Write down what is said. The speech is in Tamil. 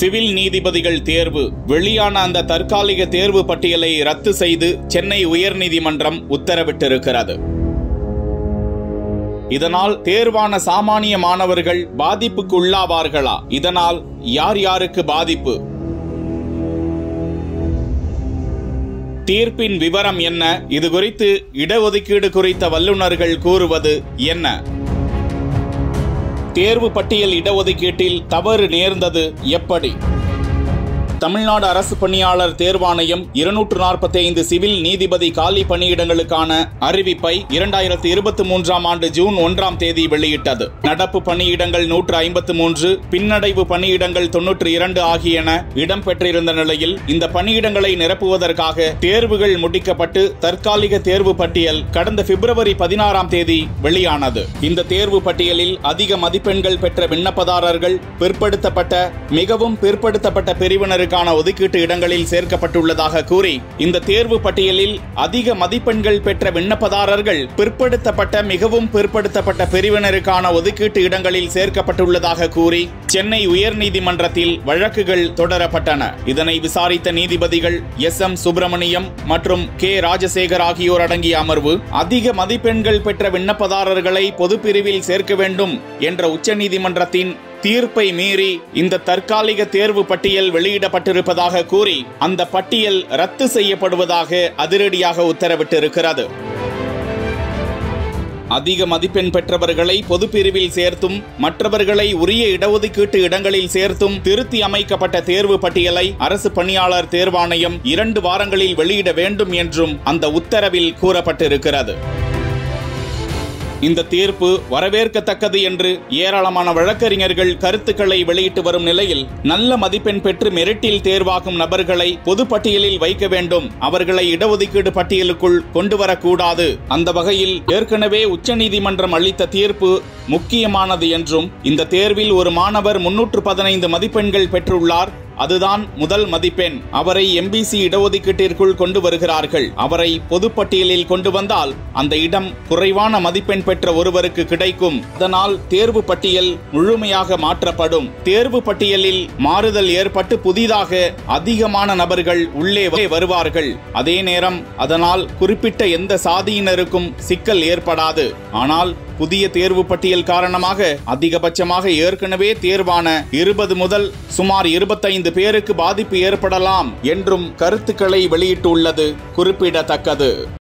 சிவில் நீதிபதிகள் தேர்வு வெளியான அந்த தற்காலிக தேர்வு பட்டியலை ரத்து செய்து சென்னை உயர்நீதிமன்றம் உத்தரவிட்டிருக்கிறது இதனால் தேர்வான சாமானிய மாணவர்கள் பாதிப்புக்கு உள்ளாவார்களா இதனால் யார் யாருக்கு பாதிப்பு தீர்ப்பின் விவரம் என்ன இது குறித்து இடஒதுக்கீடு குறித்த வல்லுநர்கள் கூறுவது என்ன தேர்வு பட்டியல் இடஒதுக்கீட்டில் தவறு நேர்ந்தது எப்படி தமிழ்நாடு அரசு பணியாளர் தேர்வாணையம் இருநூற்று நாற்பத்தி ஐந்து சிவில் நீதிபதி காலி பணியிடங்களுக்கான அறிவிப்பை இரண்டாயிரத்தி இருபத்தி மூன்றாம் ஆண்டு ஜூன் ஒன்றாம் தேதி வெளியிட்டது நடப்பு பணியிடங்கள் நூற்று ஐம்பத்து மூன்று பின்னடைவு பணியிடங்கள் தொன்னூற்று இரண்டு ஆகியன இடம்பெற்றிருந்த நிலையில் இந்த பணியிடங்களை நிரப்புவதற்காக தேர்வுகள் முடிக்கப்பட்டு தற்காலிக தேர்வு பட்டியல் கடந்த பிப்ரவரி பதினாறாம் தேதி வெளியானது இந்த தேர்வு பட்டியலில் அதிக மதிப்பெண்கள் பெற்ற விண்ணப்பதாரர்கள் பிற்படுத்தப்பட்ட மிகவும் பிற்படுத்தப்பட்ட பிரிவினருக்கு தேர்வுக்கான ஒதுக்கீட்டு இடங்களில் சேர்க்கப்பட்டுள்ளதாக கூறி இந்த தேர்வு பட்டியலில் அதிக மதிப்பெண்கள் பெற்ற விண்ணப்பதாரர்கள் பிற்படுத்தப்பட்ட மிகவும் பிற்படுத்தப்பட்ட பிரிவினருக்கான ஒதுக்கீட்டு இடங்களில் சேர்க்கப்பட்டுள்ளதாக கூறி சென்னை உயர்நீதிமன்றத்தில் வழக்குகள் தொடரப்பட்டன இதனை விசாரித்த நீதிபதிகள் எஸ் எம் சுப்பிரமணியம் மற்றும் கே ராஜசேகர் ஆகியோர் அடங்கிய அமர்வு அதிக மதிப்பெண்கள் பெற்ற விண்ணப்பதாரர்களை பொதுப்பிரிவில் சேர்க்க வேண்டும் என்ற உச்சநீதிமன்றத்தின் தீர்ப்பை மீறி இந்த தற்காலிக தேர்வு பட்டியல் வெளியிடப்பட்டிருப்பதாக கூறி அந்த பட்டியல் ரத்து செய்யப்படுவதாக அதிரடியாக உத்தரவிட்டிருக்கிறது அதிக மதிப்பெண் பெற்றவர்களை பொதுப்பிரிவில் சேர்த்தும் மற்றவர்களை உரிய இடஒதுக்கீட்டு இடங்களில் சேர்த்தும் திருத்தி அமைக்கப்பட்ட தேர்வு பட்டியலை அரசு பணியாளர் தேர்வாணையம் இரண்டு வாரங்களில் வெளியிட வேண்டும் என்றும் அந்த உத்தரவில் கூறப்பட்டிருக்கிறது இந்த தீர்ப்பு வரவேற்கத்தக்கது என்று ஏராளமான வழக்கறிஞர்கள் கருத்துக்களை வெளியிட்டு வரும் நிலையில் நல்ல மதிப்பெண் பெற்று மெரிட்டில் தேர்வாகும் நபர்களை பொது பட்டியலில் வைக்க வேண்டும் அவர்களை இடஒதுக்கீடு பட்டியலுக்குள் கொண்டு வரக்கூடாது அந்த வகையில் ஏற்கனவே உச்சநீதிமன்றம் அளித்த தீர்ப்பு முக்கியமானது என்றும் இந்த தேர்வில் ஒரு மாணவர் முன்னூற்று பதினைந்து மதிப்பெண்கள் பெற்றுள்ளார் அதுதான் முதல் மதிப்பெண் அவரை எம்பிசி இடஒதுக்கீட்டிற்குள் கொண்டு வருகிறார்கள் அவரை பொதுப்பட்டியலில் கொண்டு வந்தால் அந்த இடம் குறைவான மதிப்பெண் பெற்ற ஒருவருக்கு கிடைக்கும் அதனால் தேர்வு பட்டியல் முழுமையாக மாற்றப்படும் தேர்வு பட்டியலில் மாறுதல் ஏற்பட்டு புதிதாக அதிகமான நபர்கள் உள்ளே வருவார்கள் அதே நேரம் அதனால் குறிப்பிட்ட எந்த சாதியினருக்கும் சிக்கல் ஏற்படாது ஆனால் புதிய தேர்வு பட்டியல் காரணமாக அதிகபட்சமாக ஏற்கனவே தேர்வான இருபது முதல் சுமார் இருபத்தைந்து பேருக்கு பாதிப்பு ஏற்படலாம் என்றும் கருத்துக்களை வெளியிட்டுள்ளது குறிப்பிடத்தக்கது